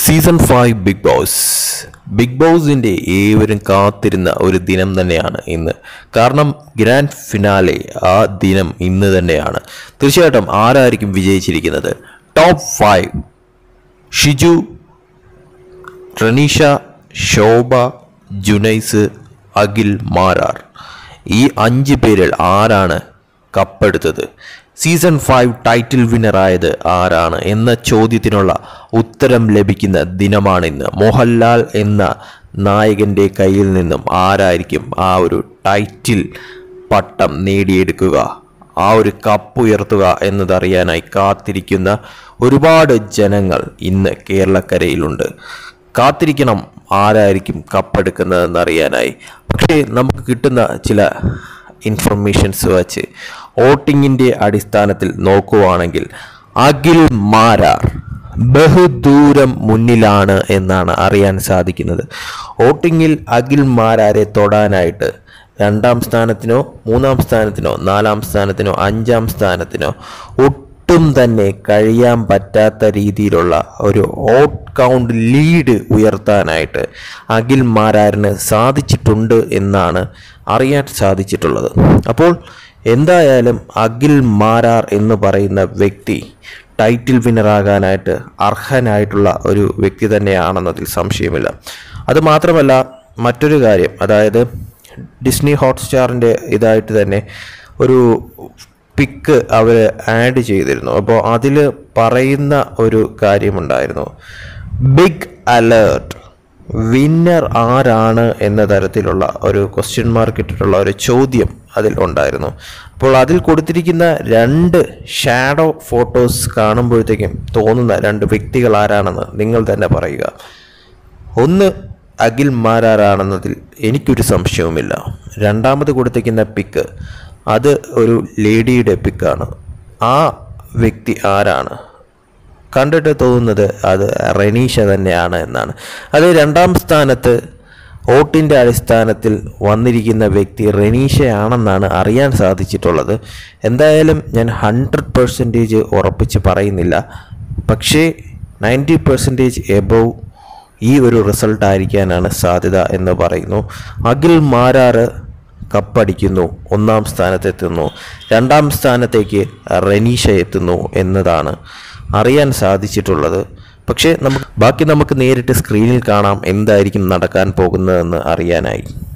season five Bigg Boss Bigg ബോസിൻ്റെ ഏവരും കാത്തിരുന്ന ഒരു ദിനം തന്നെയാണ് ഇന്ന് കാരണം ഗ്രാൻഡ് ഫിനാലെ ആ ദിനം ഇന്ന് തന്നെയാണ് തീർച്ചയായിട്ടും ആരായിരിക്കും വിജയിച്ചിരിക്കുന്നത് ടോപ്പ് ഫൈവ് ഷിജു റനീഷ ശോഭ ജുനൈസ് അഖിൽ മാരാർ ഈ അഞ്ച് പേരിൽ ആരാണ് കപ്പെടുത്തത് സീസൺ ഫൈവ് ടൈറ്റിൽ വിന്നറായത് ആരാണ് എന്ന ചോദ്യത്തിനുള്ള ഉത്തരം ലഭിക്കുന്ന ദിനമാണിന്ന് മോഹൻലാൽ എന്ന നായകൻ്റെ കയ്യിൽ നിന്നും ആരായിരിക്കും ആ ഒരു ടൈറ്റിൽ പട്ടം നേടിയെടുക്കുക ആ ഒരു കപ്പ് ഉയർത്തുക എന്നതറിയാനായി കാത്തിരിക്കുന്ന ഒരുപാട് ജനങ്ങൾ ഇന്ന് കേരളക്കരയിലുണ്ട് കാത്തിരിക്കണം ആരായിരിക്കും കപ്പെടുക്കുന്നതെന്ന് അറിയാനായി പക്ഷേ നമുക്ക് കിട്ടുന്ന ചില ഇൻഫർമേഷൻസ് വച്ച് വോട്ടിങ്ങിൻ്റെ അടിസ്ഥാനത്തിൽ നോക്കുവാണെങ്കിൽ അഖിൽ മാരാർ ബഹുദൂരം മുന്നിലാണ് എന്നാണ് അറിയാൻ സാധിക്കുന്നത് വോട്ടിങ്ങിൽ അഖിൽ മാരാരെ തൊടാനായിട്ട് രണ്ടാം സ്ഥാനത്തിനോ മൂന്നാം സ്ഥാനത്തിനോ നാലാം സ്ഥാനത്തിനോ അഞ്ചാം സ്ഥാനത്തിനോ ഒട്ടും തന്നെ കഴിയാൻ പറ്റാത്ത രീതിയിലുള്ള ഒരു വോട്ട് കൗണ്ട് ലീഡ് ഉയർത്താനായിട്ട് അഖിൽ മാരാറിന് സാധിച്ചിട്ടുണ്ട് എന്നാണ് അറിയാൻ സാധിച്ചിട്ടുള്ളത് അപ്പോൾ എന്തായാലും അഖിൽ മാരാർ എന്ന് പറയുന്ന വ്യക്തി ടൈറ്റിൽ വിന്നറാകാനായിട്ട് അർഹനായിട്ടുള്ള ഒരു വ്യക്തി തന്നെയാണെന്നതിൽ സംശയമില്ല അത് മാത്രമല്ല മറ്റൊരു കാര്യം അതായത് ഡിസ്നി ഹോട്ട്സ്റ്റാറിൻ്റെ ഇതായിട്ട് തന്നെ ഒരു പിക്ക് അവർ ആഡ് ചെയ്തിരുന്നു അപ്പോൾ അതിൽ പറയുന്ന ഒരു കാര്യമുണ്ടായിരുന്നു ബിഗ് അലേർട്ട് വിന്നർ ആരാണ് എന്ന തരത്തിലുള്ള ഒരു ക്വസ്റ്റ്യൻ മാർക്ക് ഇട്ടിട്ടുള്ള ഒരു ചോദ്യം അതിൽ ഉണ്ടായിരുന്നു അപ്പോൾ അതിൽ കൊടുത്തിരിക്കുന്ന രണ്ട് ഷാഡോ ഫോട്ടോസ് കാണുമ്പോഴത്തേക്കും തോന്നുന്ന രണ്ട് വ്യക്തികൾ ആരാണെന്ന് നിങ്ങൾ തന്നെ പറയുക ഒന്ന് അഖിൽ മാരാറാണെന്നതിൽ എനിക്കൊരു സംശയവുമില്ല രണ്ടാമത് കൊടുത്തിരിക്കുന്ന പിക്ക് അത് ഒരു ലേഡിയുടെ പിക്കാണ് ആ വ്യക്തി ആരാണ് കണ്ടിട്ട് തോന്നുന്നത് അത് റെനീഷ തന്നെയാണ് എന്നാണ് അത് രണ്ടാം സ്ഥാനത്ത് വോട്ടിൻ്റെ അടിസ്ഥാനത്തിൽ വന്നിരിക്കുന്ന വ്യക്തി റെനീഷയാണെന്നാണ് അറിയാൻ സാധിച്ചിട്ടുള്ളത് എന്തായാലും ഞാൻ ഹൺഡ്രഡ് പെർസെൻറ്റേജ് ഉറപ്പിച്ച് പറയുന്നില്ല പക്ഷേ നയൻറ്റി പെർസെൻറ്റേജ് എബവ് ഈ ഒരു റിസൾട്ട് ആയിരിക്കാനാണ് സാധ്യത എന്ന് പറയുന്നു അഖിൽ മാരാറ് കപ്പടിക്കുന്നു ഒന്നാം സ്ഥാനത്തെത്തുന്നു രണ്ടാം സ്ഥാനത്തേക്ക് റെനീഷ എത്തുന്നു എന്നതാണ് അറിയാൻ സാധിച്ചിട്ടുള്ളത് പക്ഷേ നമുക്ക് ബാക്കി നമുക്ക് നേരിട്ട് സ്ക്രീനിൽ കാണാം എന്തായിരിക്കും നടക്കാൻ പോകുന്നതെന്ന് അറിയാനായി